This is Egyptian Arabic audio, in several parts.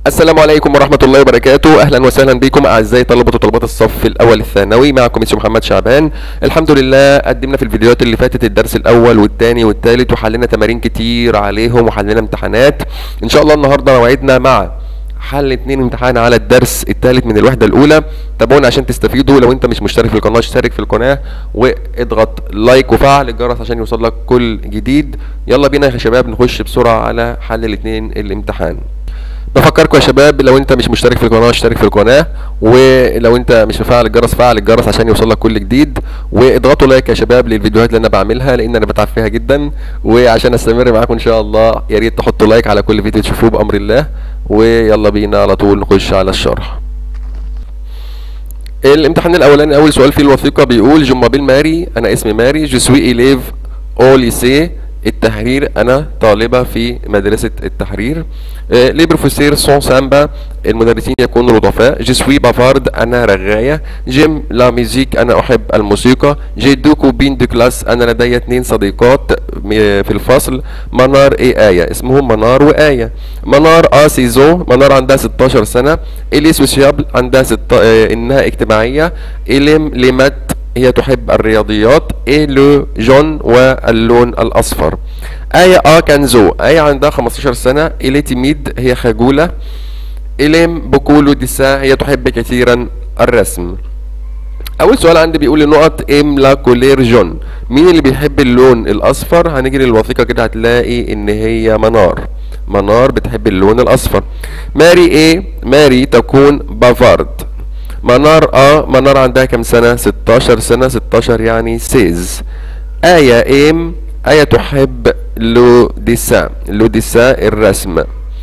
السلام عليكم ورحمة الله وبركاته أهلا وسهلا بكم أعزائي طلبة وطلبات الصف الأول الثانوي معكم ميسيو محمد شعبان الحمد لله قدمنا في الفيديوهات اللي فاتت الدرس الأول والثاني والثالث وحلينا تمارين كتير عليهم وحلينا امتحانات إن شاء الله النهاردة موعدنا مع حل اتنين امتحان على الدرس الثالث من الوحدة الأولى تابعونا عشان تستفيدوا لو أنت مش مشترك في القناة اشترك في القناة واضغط لايك وفعل الجرس عشان يوصل لك كل جديد يلا بينا يا شباب نخش بسرعة على حل الاتنين الامتحان بفكركم يا شباب لو انت مش مشترك في القناه اشترك في القناه ولو انت مش مفعل الجرس فعل الجرس عشان يوصل لك كل جديد واضغطوا لايك يا شباب للفيديوهات اللي انا بعملها لان انا بتعب فيها جدا وعشان استمر معاكم ان شاء الله يا ريت تحطوا لايك على كل فيديو تشوفوه بامر الله ويلا بينا على طول نخش على الشرح الامتحان الاولاني اول سؤال فيه الوثيقه بيقول جمابيل ماري انا اسمي ماري جو سوي اليف او ليسي التحرير انا طالبه في مدرسه التحرير لي بروفيسير سون سامبا المدرسين يكونوا لطفاء جي سوي بافارد انا رغايه جيم لا ميوزيك انا احب الموسيقى جي دو كوبين دو كلاس انا لدي اثنين صديقات في الفصل منار اي ايه اسمهم منار وايه منار ا سيزو منار عندها 16 سنه الي سوسيابل عندها ست... انها اجتماعيه اليم ليمات هي تحب الرياضيات ايه لو جون واللون الاصفر آية آ كانزو آية عندها 15 سنة إلي تيميد هي خجولة إليم بكولو ديسا هي تحب كثيرا الرسم أول سؤال عندي بيقول لي نقط إم لا كولير جون مين اللي بيحب اللون الأصفر هنيجي للوثيقة كده هتلاقي إن هي منار منار بتحب اللون الأصفر ماري إيه ماري تكون بافارد منار اه منار عندها كم سنة 16 سنة 16 يعني سيز آية ام آية تحب لو ديسا لو ديسا الرسم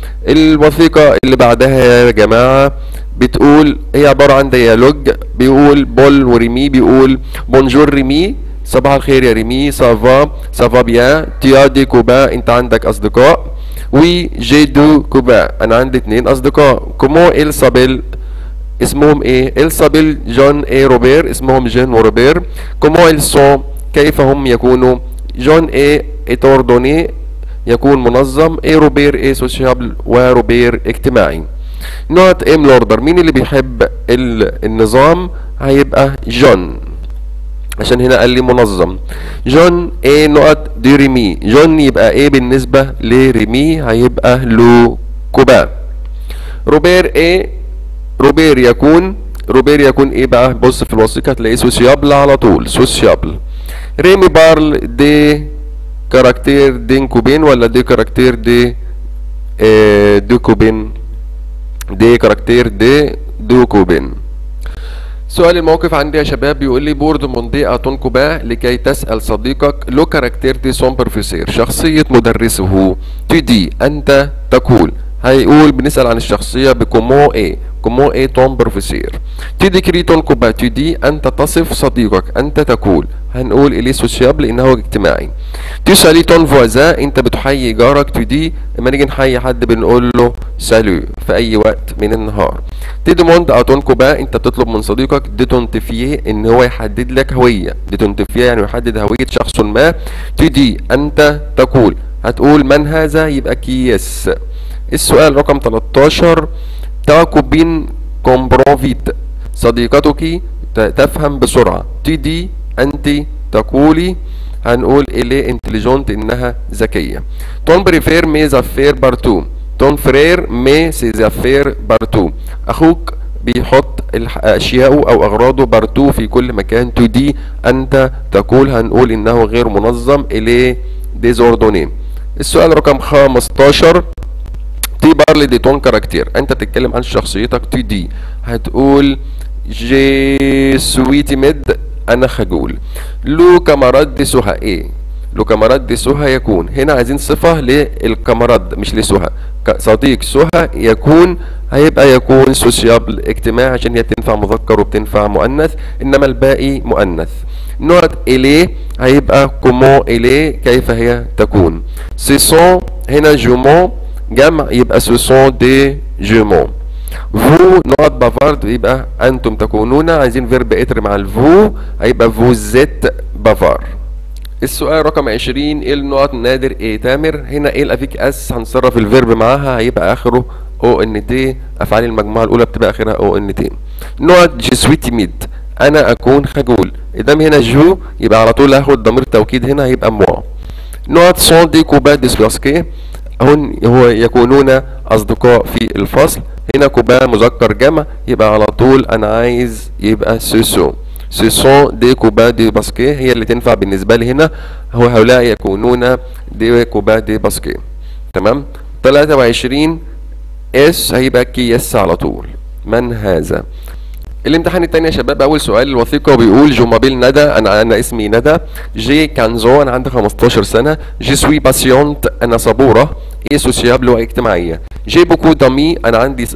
الوثيقة اللي بعدها يا جماعة بتقول هي عبارة عن ديالوج بيقول بول وريمي بيقول بونجور ريمي صباح الخير يا ريمي سافا سافا بيان تيا دي كوبا انت عندك اصدقاء وي جي دو كوبا انا عندي اتنين اصدقاء كومو il s'appelle اسمهم ايه إلسابيل جون اي روبير اسمهم جون وروبير كومو إلسون كيف هم يكونوا جون اي اتوردوني يكون منظم اي روبير اي سوشيابل وروبير اجتماعي نوت ام لوردر مين اللي بيحب النظام هيبقى جون عشان هنا قال لي منظم جون ايه نقط دي ريمي جون يبقى ايه بالنسبة لريمي هيبقى لو كوبا روبير ايه روبير يكون روبير يكون ايه بقى بص في الوثيقه هتلاقيه سوسيابل على طول سوسيابل ريمي بارل دي كاركتير دين كوبين ولا دي كاركتير دي اه دو كوبين دي كاركتير دي دو كوبين سؤال الموقف عندي يا شباب بيقول لي بورد موندي اتون كوبا لكي تسال صديقك لو كاركتير دي سون بروفيسير شخصيه مدرسه تدي انت تقول هيقول بنسال عن الشخصيه بكومو ايه كومو ايه تون بروفيسير تدي كريتون كوبا تدي انت تصف صديقك انت تقول هنقول اليه سوسيابل لانه اجتماعي تسالي تون فوازا انت بتحيي جارك تدي لما نيجي نحيي حد بنقول له سالو في اي وقت من النهار تدي موند اتون كوبا انت بتطلب من صديقك دي تونتفيه ان هو يحدد لك هويه دي تونتفيه يعني يحدد هويه شخص ما تدي انت تقول هتقول من هذا يبقى كيس السؤال رقم 13 تاكوبين كومبروفيت صديقتك تفهم بسرعة تدي أنت تقولي هنقول إليه انتليجونت إنها ذكية تون بريفير مي زافير بارتو تون فرير مي سي زافير بارتو أخوك بيحط أشياءه أو أغراضه بارتو في كل مكان تدي أنت تقول هنقول إنه غير منظم إليه ديزوردوني السؤال رقم 15 تي بارلي دي تون كاركتير انت تتكلم عن شخصيتك تي دي هتقول جي سوي تيميد انا خجول لو كامارات دي سوها ايه لو كامارات دي سوها يكون هنا عايزين صفة للكامارات مش لسوها صديق سوها يكون هيبقى يكون سوسيابل اجتماعي عشان هي تنفع مذكر وبتنفع مؤنث انما الباقي مؤنث نوت اليه هيبقى كومو اليه كيف هي تكون سيسون هنا جومون جمع يبقى سوسون دي جومون فو نقط بافارد يبقى انتم تكونون عايزين فيرب اتر مع الفو هيبقى فوزيت بافار السؤال رقم 20 ايه النقط نادر ايه تامر هنا ايه الافيك اس هنصرف الفيرب معاها هيبقى اخره او ان تي افعال المجموعه الاولى بتبقى اخرها او ان تي نوع جي سوي تيميد انا اكون خجول ادام هنا جو يبقى على طول هاخد ضمير توكيد هنا هيبقى موا نوع سون دي كوبا ديس باسكي هن هو يكونون اصدقاء في الفصل هنا كوبا مذكر جمع يبقى على طول انا عايز يبقى سوسو سوسون دي كوبا دي باسكي هي اللي تنفع بالنسبه لي هنا هو هؤلاء يكونون دي كوبا دي باسكي تمام 23 اس هيبقى كيس على طول من هذا الامتحان التاني يا شباب اول سؤال الوثيقه بيقول جو مابيل ندى انا انا اسمي ندى جي كانزو انا عندي 15 سنه جي سوي باسيونت انا صبوره اي سوسيابل واجتماعيه جي بوكو دامي انا عندي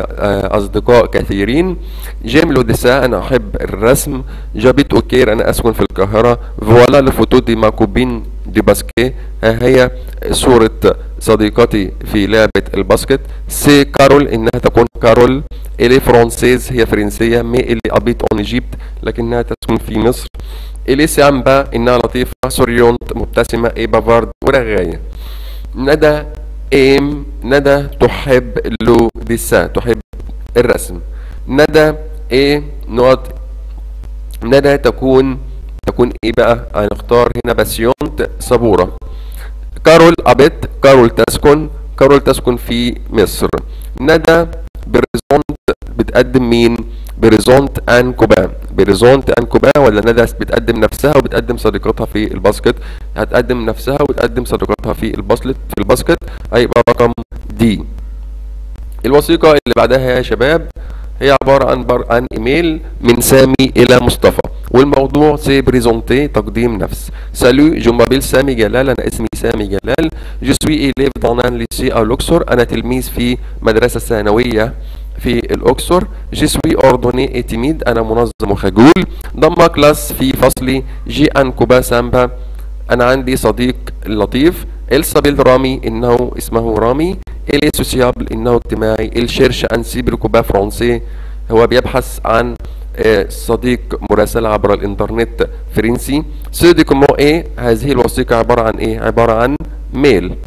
اصدقاء كثيرين جيم لوديسا انا احب الرسم جابيت اوكير انا اسكن في القاهره فوالا الفوتو دي ماكوبين دي باسكي ها هي صوره صديقتي في لعبة الباسكت سي كارول انها تكون كارول الي فرانسيز هي فرنسية مي اللي ابيت اون ايجيبت لكنها تسكن في مصر الي سامبا انها لطيفة سوريونت مبتسمة اي بافارد ورغاية ندى ايم ندى تحب لو ديسا تحب الرسم ندى ايه نقط ندى تكون تكون ايه بقى هنختار هنا باسيونت صبورة كارول أبت كارول تسكن كارول تسكن في مصر ندى بريزونت بتقدم مين بريزونت ان كوبا بريزونت ان كوبا ولا ندى بتقدم نفسها وبتقدم صديقتها في الباسكت هتقدم نفسها وتقدم صديقتها في الباسكت في الباسكت هيبقى رقم دي الوثيقة اللي بعدها يا شباب هي عبارة عن بر عن ايميل من سامي الى مصطفى والموضوع سي بريزونتي تقديم نفس سالو جو مابيل سامي جلال انا اسمي سامي جلال جو سوي إليف دون ان ليسي او لوكسور انا تلميذ في مدرسة ثانوية في الاقصر جي سوي اوردوني اتيميد انا منظم وخجول ضم كلاس في فصلي جي ان كوبا سامبا انا عندي صديق لطيف السابيل رامي انه اسمه رامي الي سوسيابل انه اجتماعي الشيرش ان سيبر كوبا فرنسي هو بيبحث عن صديق مراسلة عبر الانترنت فرنسي سيدي كومو ايه هذه الوثيقة عبارة عن ايه عبارة عن ميل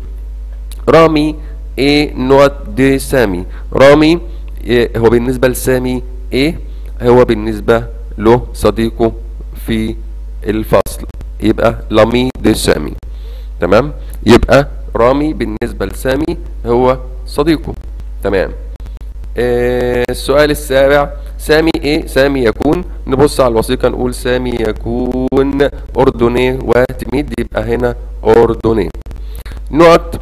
رامي ايه نوت دي سامي رامي إيه هو بالنسبة لسامي ايه هو بالنسبة له صديقه في الفصل يبقى لامي دي سامي تمام يبقى رامي بالنسبة لسامي هو صديقه تمام آه السؤال السابع سامي ايه سامي يكون نبص على الوثيقة نقول سامي يكون أردني وتميد يبقى هنا أردني نقط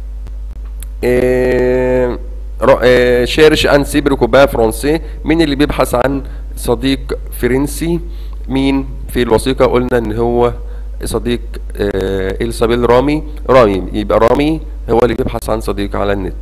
آه آه شيرش ان سيبركوبا فرنسي مين اللي بيبحث عن صديق فرنسي مين في الوثيقة قلنا ان هو صديق آه السابيل رامي رامي يبقى رامي هو اللي بيبحث عن صديق على النت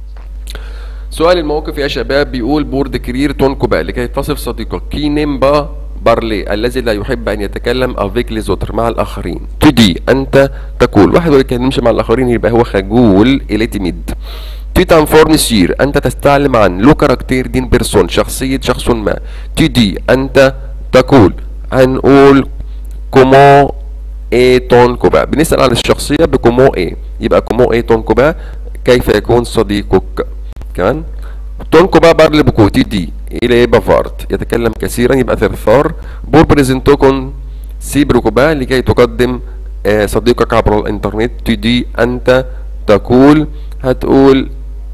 سؤال الموقف يا شباب بيقول بورد كرير تونكوبا لكي تصف صديقك كي نيمبا بارلي الذي لا يحب ان يتكلم افيك ليزوتر مع الاخرين تدي انت تقول واحد ما يتكلمش مع الاخرين يبقى هو خجول الى تيميد tu t'informes sur أنت تستعلم عن لو كاركتير دين بيرسون شخصية شخص ما تدي أنت تقول هنقول كومون اي تون كوبا بنسأل عن الشخصية بكومو اي يبقى كومو اي تون كوبا كيف يكون صديقك كمان تون كوبا بارل بكو تدي إلى بافارت يتكلم كثيرا يبقى ثرثار بور بريزنتوكون سي بروكوبا لكي تقدم صديقك عبر الانترنت تدي أنت تقول هتقول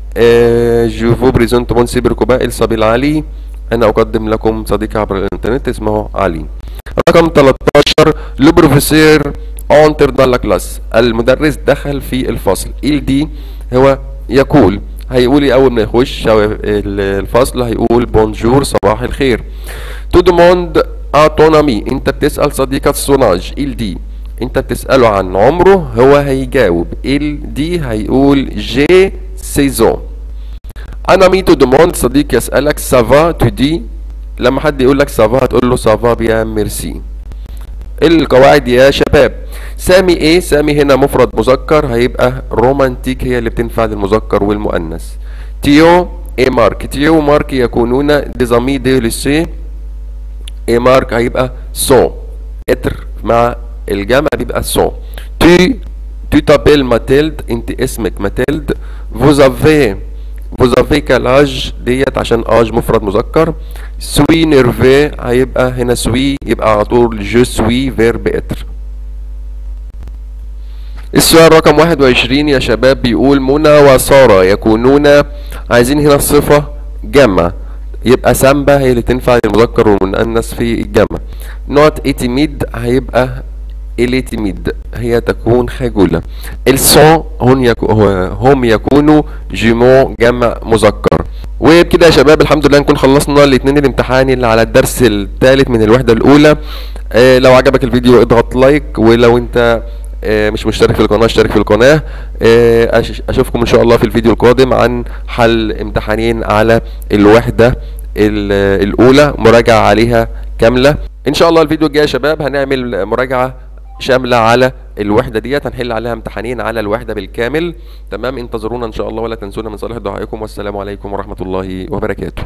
جو فو بريزونت بون سي بروكوبا الصبي العلي أنا أقدم لكم صديقي عبر الانترنت اسمه علي رقم 13 لو بروفيسور اونتر dans la classe المدرس دخل في الفصل ال دي هو يقول هيقول لي اول ما يخش الفصل هيقول بونجور صباح الخير تو دوموند اتونامي انت بتسال صديقك الصوناج ال دي انت بتساله عن عمره هو هيجاوب ال دي هيقول جي سيزون انا مي تو دوموند صديق يسالك سافا تو دي لما حد يقول لك سافا هتقول له سافا بيان ميرسي القواعد يا شباب سامي ايه سامي هنا مفرد مذكر هيبقى رومانتيك هي اللي بتنفع للمذكر والمؤنث تيو اي مارك تيو ومارك يكونون ديزامي دي لسي اي مارك هيبقى سو اتر مع الجمع بيبقى سو تي tu t'appelles ماتيلد انت اسمك ماتيلد vous avez vous avez quel âge ديت عشان âge مفرد مذكر suis nerveux هيبقى هنا suis يبقى على طول je suis verbe être السؤال رقم 21 يا شباب بيقول منى وسارة يكونون عايزين هنا الصفة جمع يبقى سامبا هي اللي تنفع للمذكر والمؤنث في الجمع نوت اتيميد هيبقى الاتيميد هي تكون خجولة السون هم يكو هم يكونوا جيمون جمع مذكر وبكده يا شباب الحمد لله نكون خلصنا الاثنين الامتحان اللي على الدرس الثالث من الوحدة الأولى آه لو عجبك الفيديو اضغط لايك ولو انت آه مش مشترك في القناة اشترك في القناة آه اشوفكم ان شاء الله في الفيديو القادم عن حل امتحانين على الوحدة الاولى مراجعة عليها كاملة ان شاء الله الفيديو الجاي يا شباب هنعمل مراجعة شاملة على الوحدة ديت هنحل عليها امتحانين على الوحدة بالكامل تمام انتظرونا ان شاء الله ولا تنسونا من صالح دعائكم والسلام عليكم ورحمة الله وبركاته